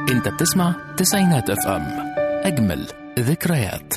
انت بتسمع تسعينات اف ام اجمل ذكريات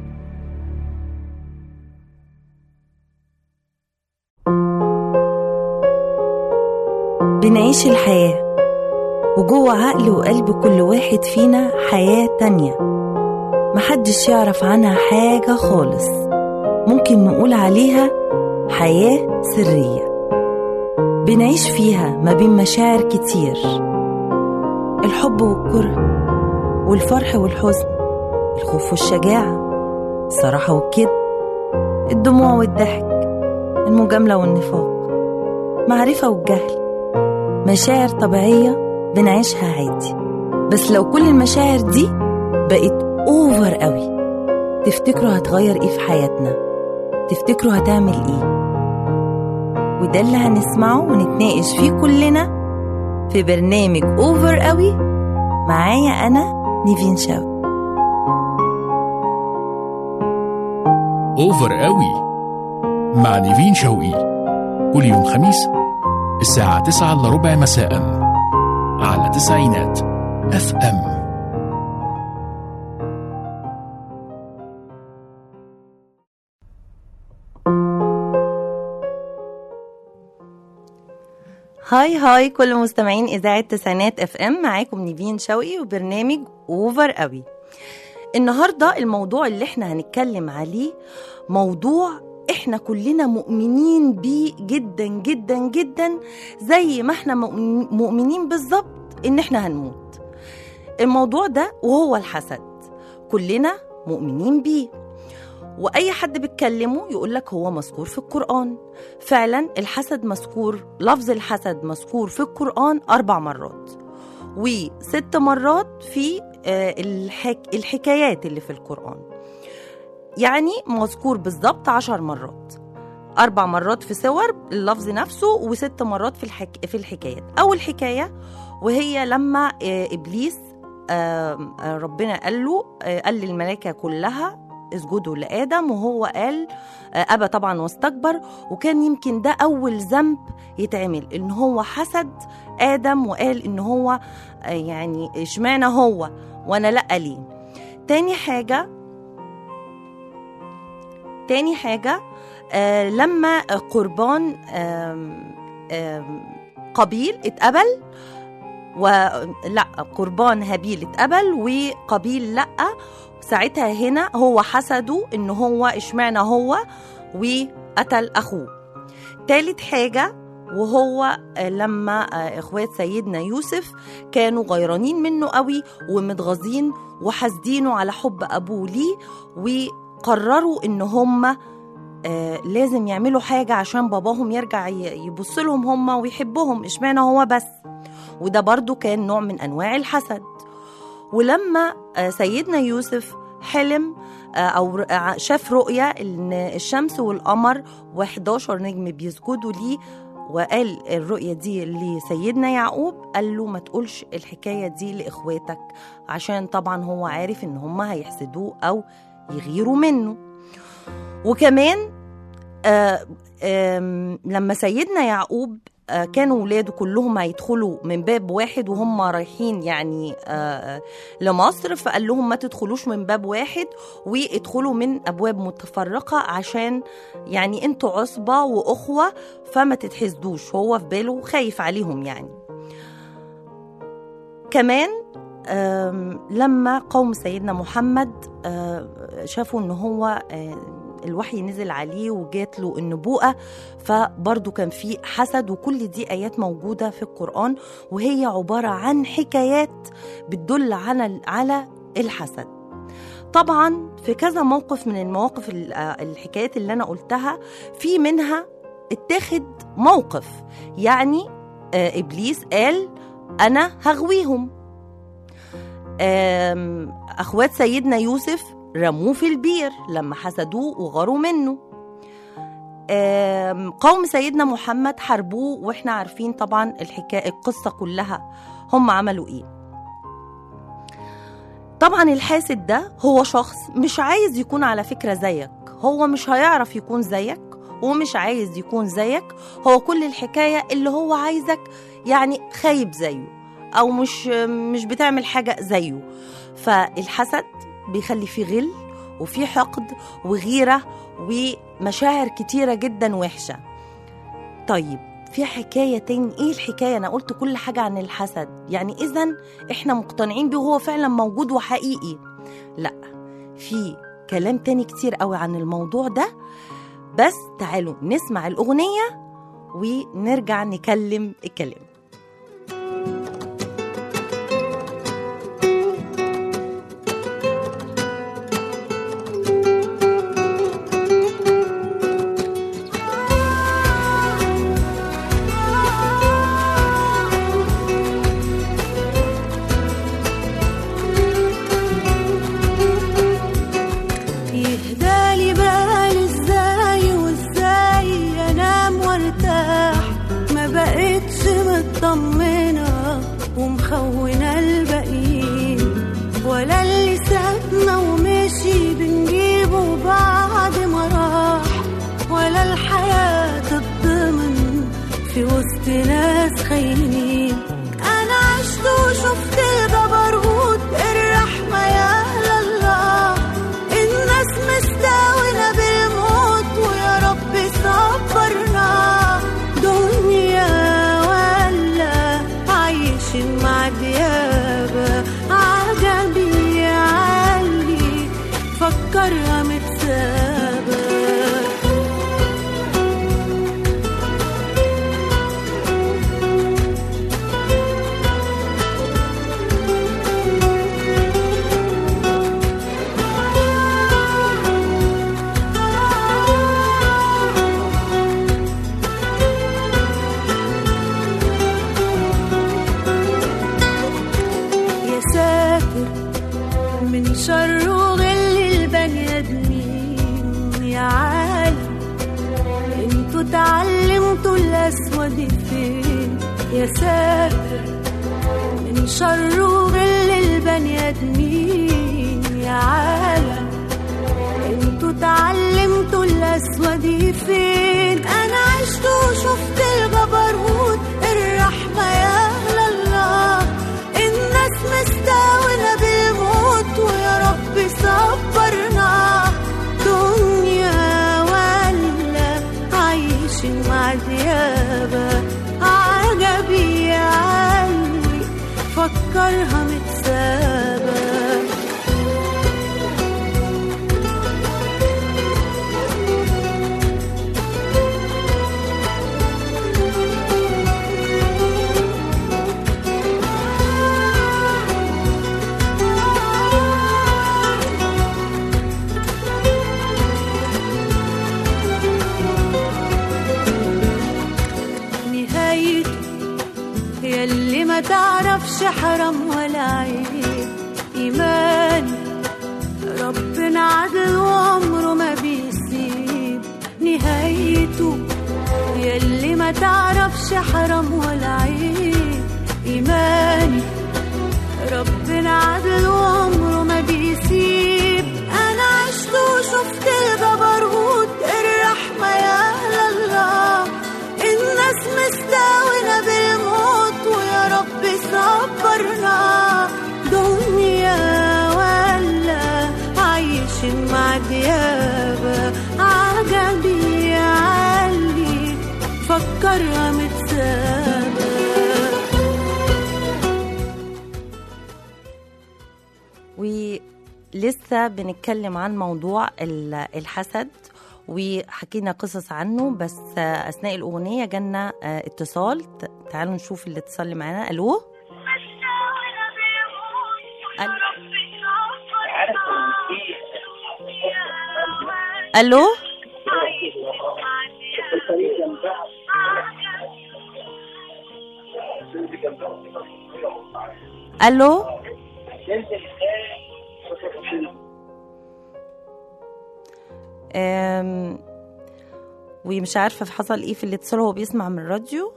بنعيش الحياة وجوه عقل وقلب كل واحد فينا حياة تانية محدش يعرف عنها حاجة خالص ممكن نقول عليها حياة سرية بنعيش فيها ما بين مشاعر كتير الحب والكره والفرح والحزن الخوف والشجاعة الصراحة والكذب الدموع والضحك المجاملة والنفاق معرفة والجهل مشاعر طبيعية بنعيشها عادي بس لو كل المشاعر دي بقت اوفر قوي تفتكروا هتغير ايه في حياتنا تفتكروا هتعمل ايه وده اللي هنسمعه ونتناقش فيه كلنا في برنامج اوفر قوي معايا انا نيفين شاو اوفر قوي مع نيفين شوقي كل يوم خميس الساعة 9 الا ربع مساء على تسعينات اف ام هاي هاي كل مستمعين اذاعه تسعينات اف ام معاكم نيفين شوقي وبرنامج اوفر قوي النهارده الموضوع اللي احنا هنتكلم عليه موضوع احنا كلنا مؤمنين بيه جدا جدا جدا زي ما احنا مؤمن- مؤمنين بالظبط ان احنا هنموت الموضوع ده وهو الحسد كلنا مؤمنين بيه واي حد بيتكلمه يقول لك هو مذكور في القران فعلا الحسد مذكور لفظ الحسد مذكور في القران اربع مرات وست مرات في آه، الحك... الحكايات اللي في القران يعني مذكور بالظبط عشر مرات أربع مرات في سور اللفظ نفسه وست مرات في الحك... في الحكايات أول حكاية وهي لما آه، إبليس آه، آه، ربنا قال له آه، قال للملائكة كلها اسجدوا لآدم وهو قال آه، أبى طبعا واستكبر وكان يمكن ده أول ذنب يتعمل إن هو حسد آدم وقال إن هو آه، يعني اشمعنى هو وأنا لأ ليه تاني حاجة تاني حاجة آه لما قربان آم آم قبيل اتقبل و لا قربان هابيل اتقبل وقبيل لا ساعتها هنا هو حسده ان هو اشمعنى هو وقتل اخوه تالت حاجة وهو آه، لما آه، اخوات سيدنا يوسف كانوا غيرانين منه قوي ومتغاظين وحاسدينه على حب ابوه ليه وقرروا ان هم آه لازم يعملوا حاجة عشان باباهم يرجع ي- يبص لهم هم ويحبهم اشمعنى هو بس وده برضو كان نوع من أنواع الحسد ولما آه سيدنا يوسف حلم آه أو ر- آه، شاف رؤية إن الشمس والقمر و11 نجم بيسجدوا ليه وقال الرؤية دي لسيدنا يعقوب قال له ما تقولش الحكاية دي لإخواتك عشان طبعا هو عارف إن هم هيحسدوه أو يغيروا منه وكمان آه آم، لما سيدنا يعقوب آه، كانوا ولاده كلهم هيدخلوا من باب واحد وهم رايحين يعني آه، لمصر فقال لهم ما تدخلوش من باب واحد وادخلوا من ابواب متفرقه عشان يعني انتوا عصبه واخوه فما تتحسدوش هو في باله خايف عليهم يعني كمان آم، لما قوم سيدنا محمد آه، شافوا ان هو آه، الوحي نزل عليه وجات له النبوءة فبرضه كان في حسد وكل دي آيات موجودة في القرآن وهي عبارة عن حكايات بتدل على على الحسد طبعا في كذا موقف من المواقف ال- آه، الحكايات اللي أنا قلتها في منها اتخذ موقف يعني آه، إبليس قال أنا هغويهم آم، أخوات سيدنا يوسف رموه في البير لما حسدوه وغاروا منه آم، قوم سيدنا محمد حاربوه واحنا عارفين طبعا الحكايه القصه كلها هم عملوا ايه طبعا الحاسد ده هو شخص مش عايز يكون على فكره زيك هو مش هيعرف يكون زيك ومش عايز يكون زيك هو كل الحكايه اللي هو عايزك يعني خايب زيه او مش مش بتعمل حاجه زيه فالحسد بيخلي فيه غل وفيه حقد وغيره ومشاعر كتيره جدا وحشه طيب في حكايه تاني ايه الحكايه انا قلت كل حاجه عن الحسد يعني اذا احنا مقتنعين بيه وهو فعلا موجود وحقيقي لا في كلام تاني كتير قوي عن الموضوع ده بس تعالوا نسمع الاغنيه ونرجع نكلم الكلام يهدالي بالي ازاي وازاي انام وارتاح ما بقتش مطمنة ومخونة الباقيين ولا اللي سابنا ومشي بنجيبه بعد ما راح ولا الحياة تتضمن في وسط ناس خاينين انا عشت وشفت الجبروت الرحمة يا الله الناس مستاونة بالموت ويا رب صبرنا دنيا ولا عايشين مع ديابة عجبي علي فكرها متسابة يا ساتر من شر وغل البني ادمين يا عالم انتوا اتعلمتوا الاسود فين يا ساتر من شر وغل البني ادمين يا عالم انتوا اتعلمتوا الاسود فين انا عشت وشفت الجبروت الرحمه يا الله الناس مستاونة بالموت ويا رب صبرنا دنيا ولا عايشين مع ديابة عجبي يا علي فكرها متسابة نهايته يلي ما تعرفش حرام ولا عيب إيماني ربنا عدل وعمره ما بيسيب نهايته يلي ما تعرفش حرام ولا عيب إيماني ربنا عدل وعمره ما بيسيب أنا عشت وشفت الجبروت الرحمة يا الله الناس مستاونة بالموت ويا رب صبرنا دنيا ولا عايشين مع ديابة عجبي علي فكرها متسابة ولسه بنتكلم عن موضوع ال- الحسد وحكينا قصص عنه بس آه، اثناء الاغنيه جالنا آه، اتصال ت- تعالوا نشوف الاتصال اللي معانا الو الو الو أم ومش عارفه في حصل ايه في الاتصال هو بيسمع من الراديو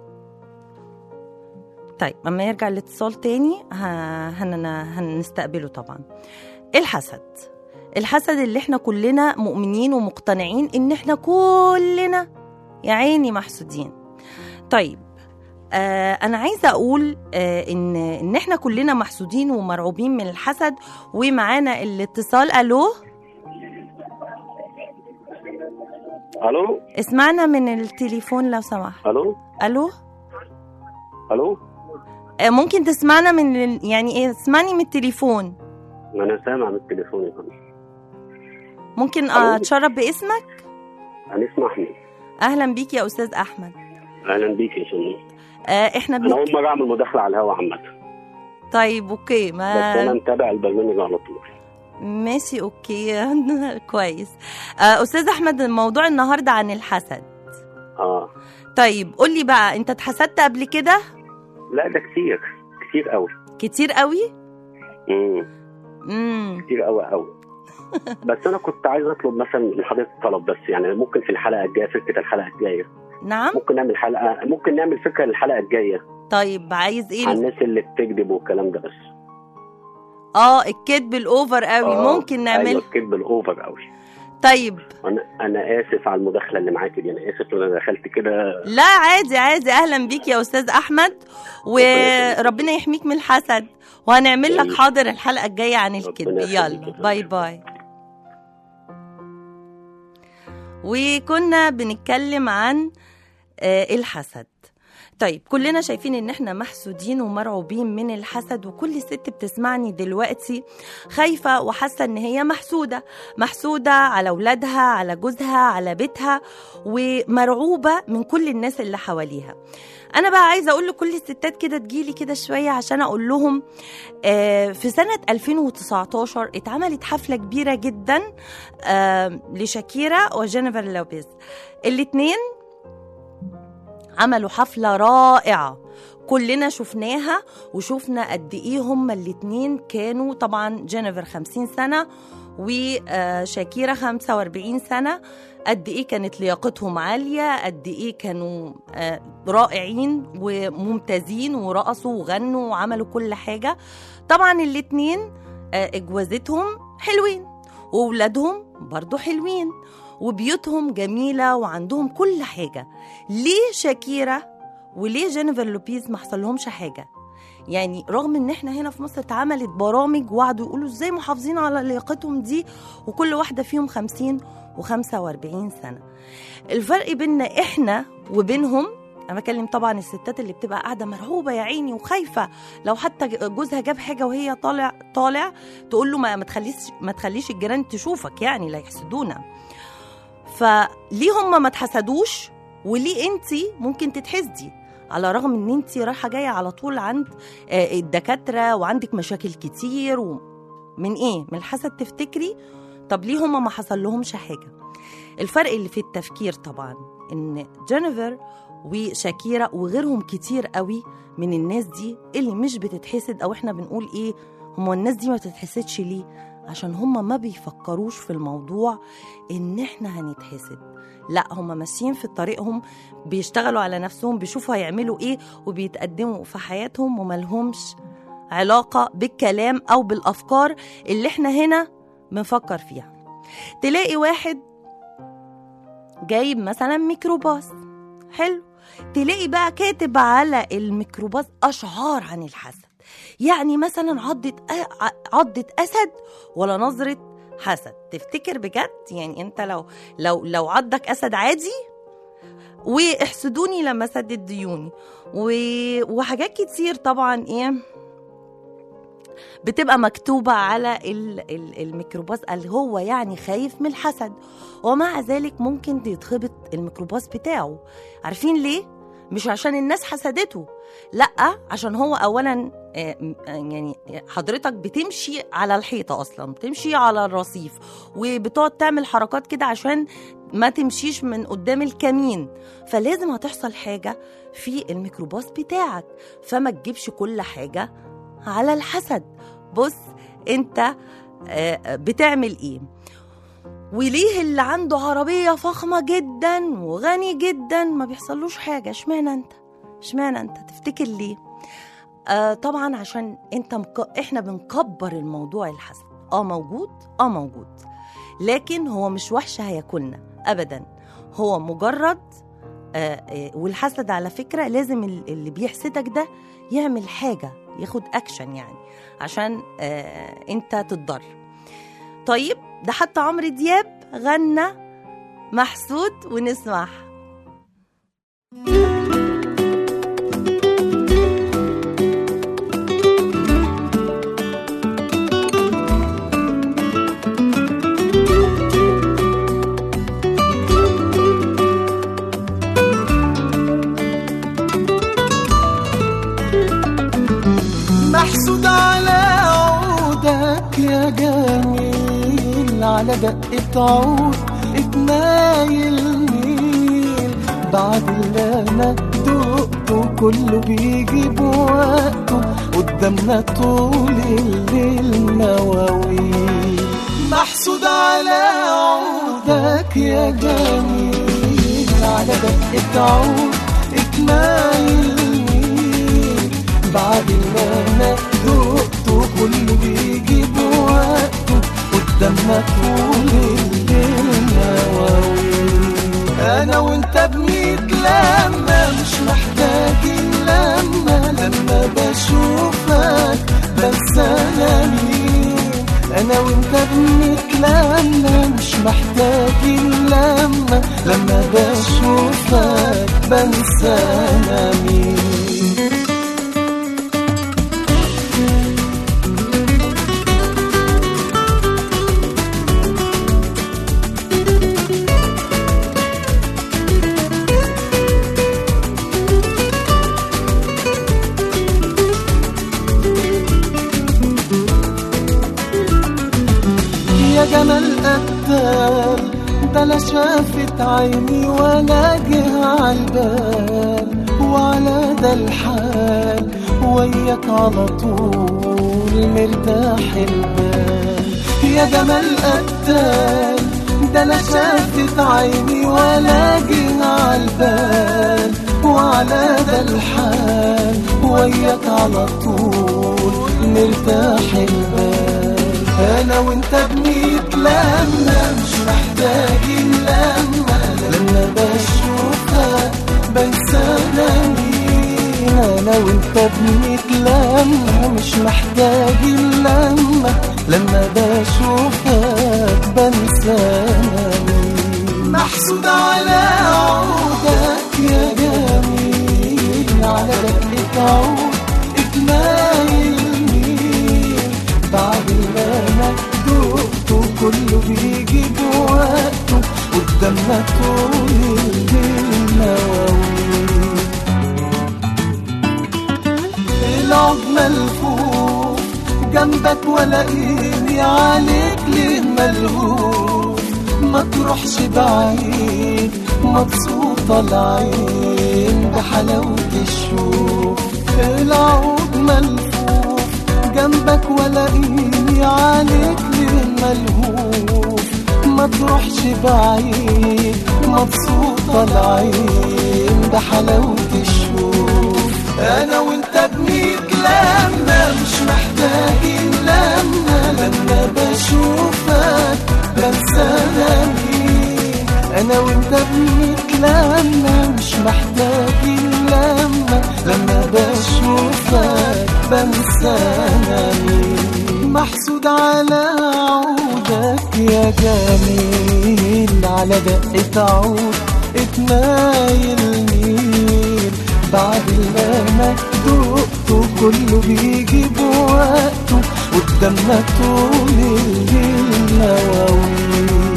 طيب اما يرجع الاتصال تاني ه- هن- هنستقبله طبعا الحسد الحسد اللي احنا كلنا مؤمنين ومقتنعين ان احنا كلنا يا عيني محسودين طيب آه انا عايزه اقول آه ان ان احنا كلنا محسودين ومرعوبين من الحسد ومعانا الاتصال الو الو اسمعنا من التليفون لو سمحت الو الو الو آه ممكن تسمعنا من ال- يعني ايه اسمعني من التليفون انا سامع من التليفون يا فندم ممكن ألو؟ آه تشرف باسمك انا اسمي احمد اهلا بيك يا استاذ احمد اهلا بيك يا فندم آه احنا انا اول بنك... مره اعمل مداخله على الهوا عامه طيب اوكي بس انا ما متابع البرنامج على طول ماشي اوكي كويس آه استاذ احمد الموضوع النهارده عن الحسد اه طيب قول لي بقى انت اتحسدت قبل كده لا ده كتير كتير قوي كتير قوي امم امم كتير قوي قوي بس انا كنت عايز اطلب مثلا من حضرتك طلب بس يعني ممكن في الحلقه الجايه فكره الحلقه الجايه نعم ممكن نعمل حلقه ممكن نعمل فكره للحلقه الجايه طيب عايز ايه عن الناس اللي بتكذب والكلام ده بس اه الكذب الاوفر قوي آه، ممكن نعمل ايوه الكذب الاوفر قوي طيب انا انا اسف على المداخله اللي معاكي دي انا اسف ان انا دخلت كده لا عادي عادي اهلا بيك يا استاذ احمد وربنا يحميك من الحسد وهنعمل لك يعيش. حاضر الحلقه الجايه عن الكذب ربنا يخليك يلا يا فندم. باي باي وكنا بنتكلم عن آه، الحسد طيب كلنا شايفين ان احنا محسودين ومرعوبين من الحسد وكل ست بتسمعني دلوقتي خايفة وحاسة ان هي محسودة محسودة على اولادها على جوزها على بيتها ومرعوبة من كل الناس اللي حواليها انا بقى عايزة اقول لكل الستات كده تجيلي كده شوية عشان اقول لهم آه، في سنة 2019 اتعملت حفلة كبيرة جدا آه، لشاكيرا وجينيفر لوبيز الاتنين عملوا حفلة رائعة كلنا شفناها وشفنا قد ايه هما الاتنين كانوا طبعا جينيفر 50 سنة وشاكيرا 45 سنة قد ايه كانت لياقتهم عالية قد ايه كانوا آه، رائعين وممتازين ورقصوا وغنوا وعملوا كل حاجة طبعا الاتنين آه، اجوازتهم حلوين وولادهم برضو حلوين وبيوتهم جميلة وعندهم كل حاجة ليه شاكيرا وليه جينيفر لوبيز ما حصلهمش حاجة يعني رغم ان احنا هنا في مصر اتعملت برامج وقعدوا يقولوا ازاي محافظين على لياقتهم دي وكل واحدة فيهم خمسين وخمسة واربعين سنة الفرق بيننا احنا وبينهم انا بكلم طبعا الستات اللي بتبقى قاعده مرعوبه يا عيني وخايفه لو حتى جوزها جاب حاجه وهي طالع طالع تقول له ما ما تخليش ما تخليش الجيران تشوفك يعني لا يحسدونا فليه هم ما اتحسدوش وليه انت ممكن تتحسدي على رغم ان انت رايحه جايه على طول عند آه، الدكاتره وعندك مشاكل كتير و... من ايه من الحسد تفتكري طب ليه هم ما حصل لهمش حاجه الفرق اللي في التفكير طبعا ان جينيفر وشاكيرا وغيرهم كتير قوي من الناس دي اللي مش بتتحسد او احنا بنقول ايه هم الناس دي ما بتتحسدش ليه عشان هم ما بيفكروش في الموضوع ان احنا هنتحسد لا هم ماشيين في طريقهم بيشتغلوا على نفسهم بيشوفوا هيعملوا ايه وبيتقدموا في حياتهم وملهمش علاقة بالكلام أو بالأفكار اللي احنا هنا بنفكر فيها تلاقي واحد جايب مثلا ميكروباص حلو تلاقي بقى كاتب على الميكروباص أشعار عن الحسد يعني مثلا عضة أ- عضة أسد ولا نظرة حسد تفتكر بجد يعني انت لو لو لو عضك اسد عادي واحسدوني لما سدد ديوني و... وحاجات كتير طبعا ايه بتبقى مكتوبة على ال- ال- الميكروباص اللي هو يعني خايف من الحسد ومع ذلك ممكن يتخبط الميكروباص بتاعه عارفين ليه؟ مش عشان الناس حسدته لا عشان هو اولا آه، م- آه، يعني حضرتك بتمشي على الحيطه اصلا بتمشي على الرصيف وبتقعد تعمل حركات كده عشان ما تمشيش من قدام الكمين فلازم هتحصل حاجه في الميكروباص بتاعك فما تجيبش كل حاجه على الحسد بص انت آه، بتعمل ايه وليه اللي عنده عربية فخمة جدا وغني جدا ما بيحصلوش حاجة اشمعنى انت اشمعنى انت تفتكر ليه آه طبعا عشان انت مك... احنا بنكبر الموضوع الحسد اه موجود اه موجود لكن هو مش وحش هياكلنا ابدا هو مجرد آه، آه، والحسد على فكره لازم ال- اللي بيحسدك ده يعمل حاجه ياخد اكشن يعني عشان آه، انت تتضر طيب ده حتى عمرو دياب غنى محسود ونسمعها محسود على عودك يا جميل على دقة عود اتنايل ميل بعد اللي انا دقته كله بيجي بوقته قدامنا طول الليل مواويل محسود على عودك يا جميل على دقة عود اتنايل ميل بعد ما انا دقته كله بيجي بوقته قدامنا طول الليل مواويل انا وانت بنتلمى مش محتاجين لما لما بشوفك بنسى انا مين انا وانت بنتلمى مش محتاجين لما لما بشوفك بنسى انا مين يا جمال قتال ده لا شافت عيني ولا جه عالبال وعلى ده الحال وياك على طول مرتاح البال يا جمال قتال ده لا شافت عيني ولا جه عالبال وعلى ده الحال وياك على طول مرتاح البال انا وانت بنتلمى مش محتاجين لما لما بشوفك بنسى انا مين انا وانت بنتلمى مش محتاجين لما لما بشوفك بنسى انا مين محسود على عودك يا جميل على دقة عود اجمالي الميل بعد ما انا دقته كله بيجي بوقته قدامنا طول الليل مواويل العود ملفوف جنبك ولاقيني عليك ليه ملهوف ما تروحش بعيد مبسوطة العين بحلاوة الشوف العود ملفوف جنبك ولاقيني عليك ليه ملهوف ما تروحش بعيد مبسوطة العين بحلاوة الشوف انا وانت بنتلمى مش محتاجين لما لما بشوفك بنسى انا مين انا وانت بنتلمى مش محتاجين لما لما بشوفك بنسى انا مين محسود على عودك يا جميل على دقة عود اتنايل ميل بعد اللي انا دقته كله بيجي بوقته قدامنا طول الليل مواويل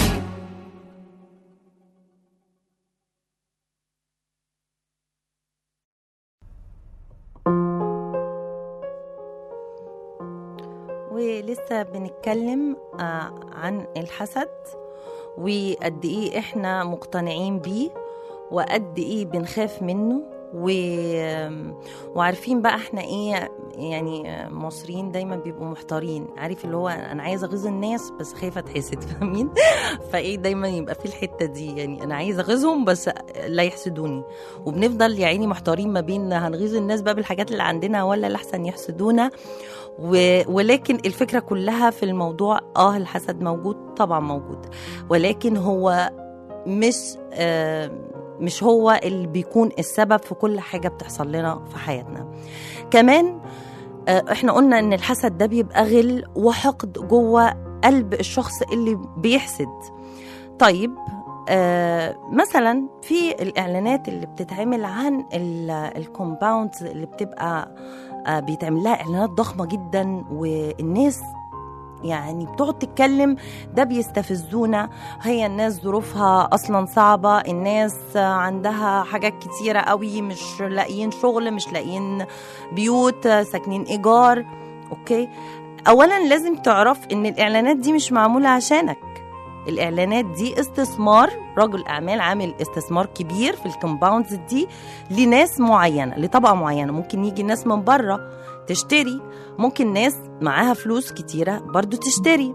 ولسه بنتكلم آه، عن الحسد وقد ايه احنا مقتنعين بيه وقد ايه بنخاف منه و... وعارفين بقى احنا ايه يعني مصريين دايما بيبقوا محتارين عارف اللي هو انا عايزه اغيظ الناس بس خايفه اتحسد فاهمين فايه دايما يبقى في الحته دي يعني انا عايزه اغيظهم بس لا يحسدوني وبنفضل يا عيني محتارين ما بين هنغيظ الناس بقى بالحاجات اللي عندنا ولا لحسن يحسدونا و... ولكن الفكره كلها في الموضوع اه الحسد موجود طبعا موجود ولكن هو مش آه مش هو اللي بيكون السبب في كل حاجة بتحصل لنا في حياتنا كمان آه، احنا قلنا ان الحسد ده بيبقى غل وحقد جوه قلب الشخص اللي بيحسد طيب آه مثلا في الاعلانات اللي بتتعمل عن الكومباوندز اللي بتبقى آه بيتعمل لها اعلانات ضخمه جدا والناس يعني بتقعد تتكلم ده بيستفزونا هي الناس ظروفها اصلا صعبه الناس عندها حاجات كتيره قوي مش لاقيين شغل مش لاقيين بيوت ساكنين ايجار اوكي اولا لازم تعرف ان الاعلانات دي مش معموله عشانك الاعلانات دي استثمار رجل اعمال عامل استثمار كبير في الكومباوندز دي لناس معينه لطبقه معينه ممكن يجي ناس من بره تشتري ممكن ناس معاها فلوس كتيره برضو تشتري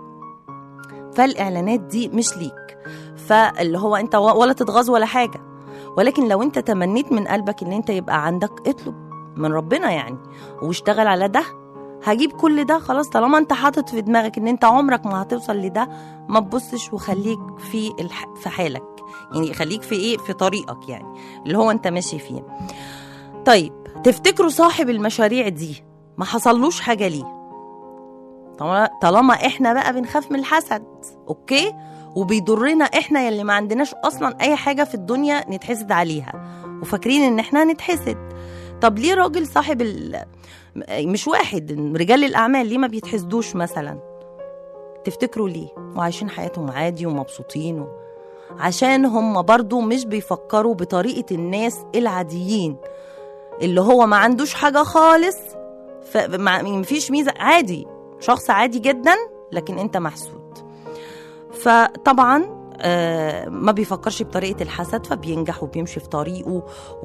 فالاعلانات دي مش ليك فاللي هو انت ولا تتغاظ ولا حاجه ولكن لو انت تمنيت من قلبك ان انت يبقى عندك اطلب من ربنا يعني واشتغل على ده هجيب كل ده خلاص طالما انت حاطط في دماغك ان انت عمرك ما هتوصل لده ما تبصش وخليك في الح... في حالك يعني خليك في ايه في طريقك يعني اللي هو انت ماشي فيه طيب تفتكروا صاحب المشاريع دي ما حصلوش حاجه ليه طالما- طالما احنا بقى بنخاف من الحسد اوكي وبيضرنا احنا يلي ما عندناش اصلا اي حاجه في الدنيا نتحسد عليها وفاكرين ان احنا نتحسد طب ليه راجل صاحب ال... مش واحد رجال الاعمال ليه ما بيتحسدوش مثلا تفتكروا ليه وعايشين حياتهم عادي ومبسوطين و... عشان هم برضو مش بيفكروا بطريقة الناس العاديين اللي هو ما عندوش حاجة خالص فما مفيش ميزة عادي شخص عادي جدا لكن انت محسود فطبعا آه، ما بيفكرش بطريقة الحسد فبينجح وبيمشي في طريقه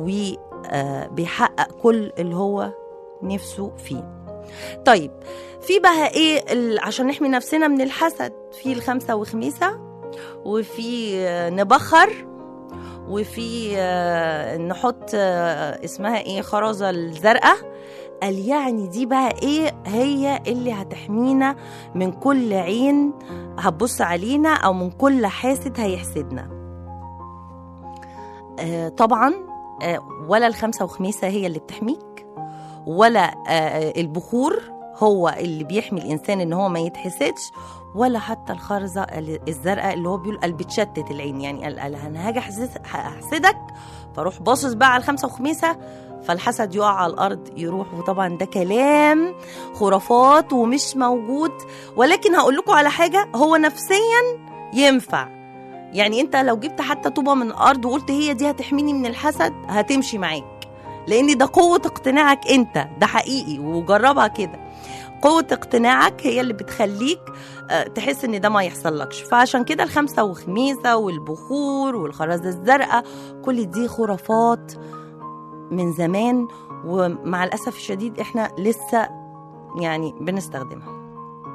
وبيحقق كل اللي هو نفسه فيه طيب في بقى ايه ال- عشان نحمي نفسنا من الحسد في الخمسة وخميسة وفي آه، نبخر وفي آه، نحط آه، اسمها ايه خرزة الزرقاء قال يعني دي بقى ايه هي اللي هتحمينا من كل عين هتبص علينا او من كل حاسد هيحسدنا آه طبعا آه ولا الخمسة وخميسة هي اللي بتحميك ولا آه البخور هو اللي بيحمي الانسان ان هو ما يتحسدش ولا حتى الخرزه الزرقاء اللي هو بيقول قال بتشتت العين يعني قال قال انا هاجي أحسس- احسدك فاروح باصص بقى على الخمسه وخميسه فالحسد يقع على الارض يروح وطبعا ده كلام خرافات ومش موجود ولكن هقول لكم على حاجه هو نفسيا ينفع يعني انت لو جبت حتى طوبه من الارض وقلت هي دي هتحميني من الحسد هتمشي معاك لان ده قوه اقتناعك انت ده حقيقي وجربها كده قوة اقتناعك هي اللي بتخليك آه، تحس ان ده ما يحصلكش فعشان كده الخمسة وخميسة والبخور والخرزة الزرقاء كل دي خرافات من زمان ومع الأسف الشديد احنا لسه يعني بنستخدمها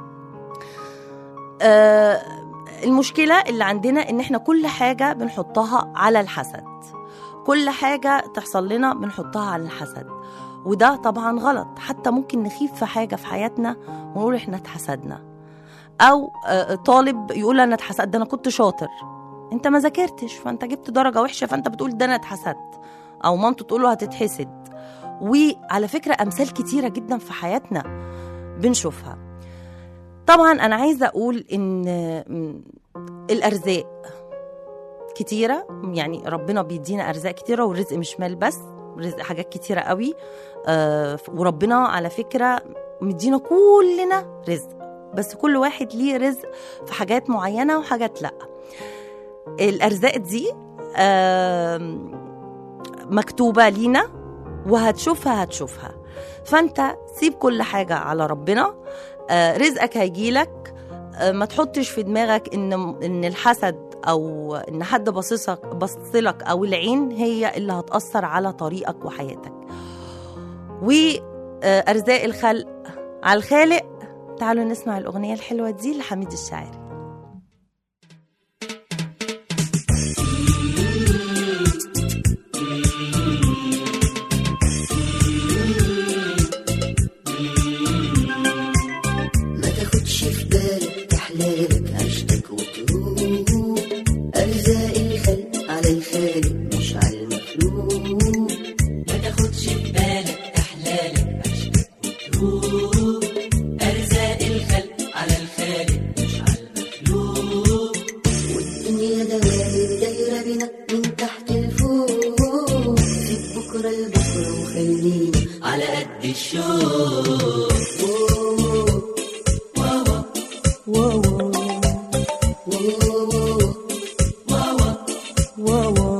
آه، المشكلة اللي عندنا ان احنا كل حاجة بنحطها على الحسد كل حاجة تحصل لنا بنحطها على الحسد وده طبعا غلط حتى ممكن نخيف في حاجة في حياتنا ونقول احنا اتحسدنا او آه، طالب يقول انا اتحسدت ده انا كنت شاطر انت ما ذاكرتش فانت جبت درجة وحشة فانت بتقول ده انا اتحسدت او مامته تقول له هتتحسد وعلى فكرة امثال كتيرة جدا في حياتنا بنشوفها طبعا انا عايزة اقول ان م، الارزاق كتيرة يعني ربنا بيدينا ارزاق كتيرة والرزق مش مال بس رزق حاجات كتيرة قوي آه وربنا على فكرة مدينا كلنا رزق بس كل واحد ليه رزق في حاجات معينة وحاجات لأ الأرزاق دي آم، مكتوبة لينا وهتشوفها هتشوفها فأنت سيب كل حاجة على ربنا آه، رزقك هيجيلك آه، ما تحطش في دماغك ان ان الحسد او ان حد باصصك بصلك او العين هي اللي هتاثر على طريقك وحياتك وارزاق الخلق على الخالق تعالوا نسمع الاغنيه الحلوه دي لحميد الشاعري ما تاخدش في بالك احلامك عشتك وتروح ارزاق الخلق على الخالق مش بكرة وخلينا على قد الشوق واو واو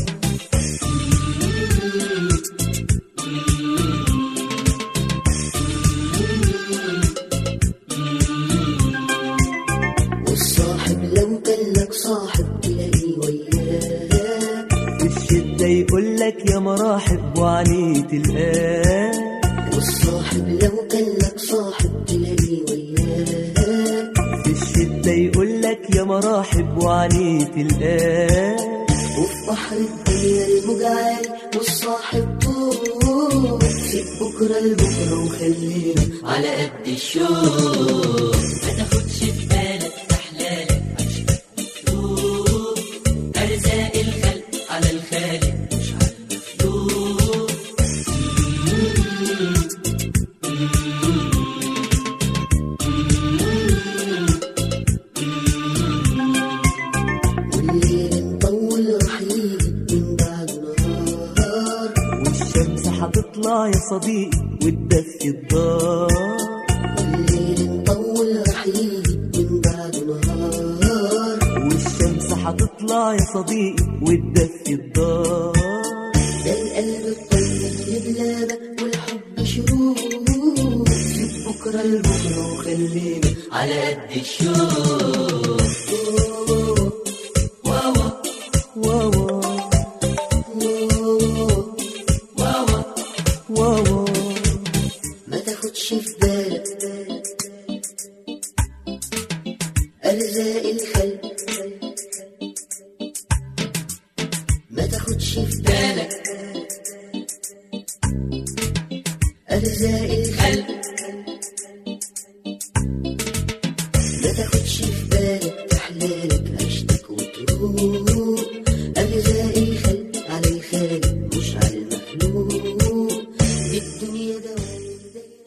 والصاحب لو كان لك صاحب تلاقيه وياك في الشدة يقول لك يا مراحب وعليه تلقاه والصاحب لو كان لك صاحب تلاقيه وياك في الشدة يقول لك يا مراحب وعليه تلقاه وفي بحر الدنيا المجعل والصاحب طول سيب بكرة لبكرة وخلينا على قد الشوق ما تاخدش في بالك أحلالك عيشك وتروح أرزاق الخلق على الخالق مش على المخلوق والليل مطول رحيل من بعد نهار والشمس هتطلع يا صديقي وتدفي الدار والليل مطول رحيل من بعد نهار والشمس هتطلع يا صديقي وتدفي الدار ده القلب الطيب لبلادك والحب شروق سيب بكرة لبكرة وخلينا على قد الشوق واو واو ما تاخدش في بالك أرزاق الخلق ما تاخدش في بالك أرزاق الخلق ما تاخدش في بالك تحلالك عيشتك وتروح أرزاق الخلق على الخالق مش على المخلوق الدنيا دوام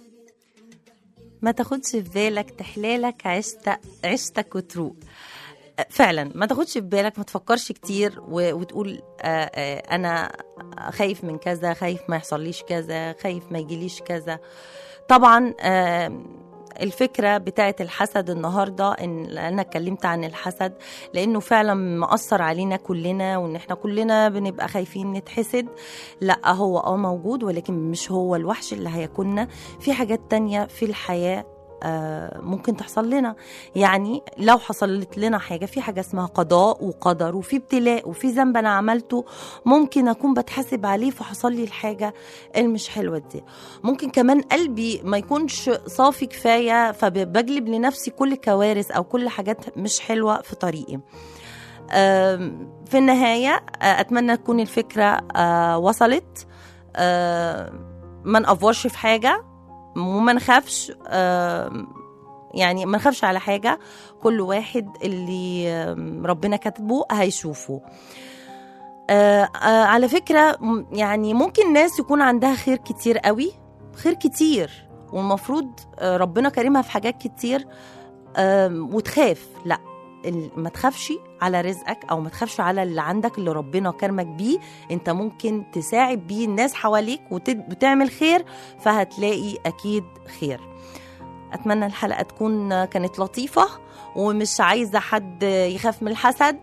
ما تاخدش في بالك تحلالك عشت عشتك وتروق فعلا ما تاخدش في بالك ما تفكرش كتير و... وتقول آه آه انا خايف من كذا خايف ما يحصليش كذا خايف ما يجيليش كذا طبعا آه الفكرة بتاعت الحسد النهاردة ان انا اتكلمت عن الحسد لانه فعلا مأثر علينا كلنا وان احنا كلنا بنبقى خايفين نتحسد لا هو اه موجود ولكن مش هو الوحش اللي هيكوننا في حاجات تانية في الحياة آه، ممكن تحصل لنا يعني لو حصلت لنا حاجة في حاجة اسمها قضاء وقدر وفي ابتلاء وفي ذنب أنا عملته ممكن أكون بتحاسب عليه فحصل لي الحاجة المش حلوة دي ممكن كمان قلبي ما يكونش صافي كفاية فبجلب لنفسي كل كوارث أو كل حاجات مش حلوة في طريقي آم، في النهاية آه، أتمنى تكون الفكرة آه، وصلت آه، ما نقفرش في حاجة وما نخافش آم، يعني ما نخافش على حاجة كل واحد اللي آم، ربنا كاتبه هيشوفه آه، آه، على فكرة م- يعني ممكن ناس يكون عندها خير كتير قوي خير كتير والمفروض آه، ربنا كريمها في حاجات كتير آم، وتخاف لا ال- ما تخافش على رزقك او ما تخافش على اللي عندك اللي ربنا كرمك بيه انت ممكن تساعد بيه الناس حواليك وت- وتعمل خير فهتلاقي اكيد خير اتمنى الحلقه تكون كانت لطيفه ومش عايزه حد يخاف من الحسد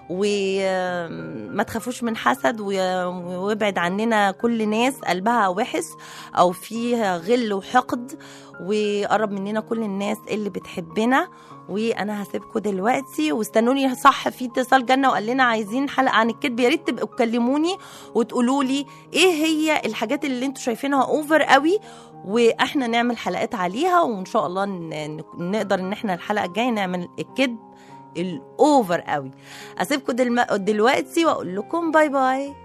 وما تخافوش من حسد و- وابعد عننا كل ناس قلبها وحش او فيها غل وحقد وقرب مننا كل الناس اللي بتحبنا وانا هسيبكم دلوقتي واستنوني صح في اتصال جنه وقال لنا عايزين حلقه عن الكذب يا ريت تبقوا تكلموني وتقولوا لي ايه هي الحاجات اللي انتوا شايفينها اوفر قوي واحنا نعمل حلقات عليها وان شاء الله ن- ن- نقدر ان احنا الحلقه الجايه نعمل الكذب الاوفر قوي اسيبكم دلم- دلوقتي واقول لكم باي باي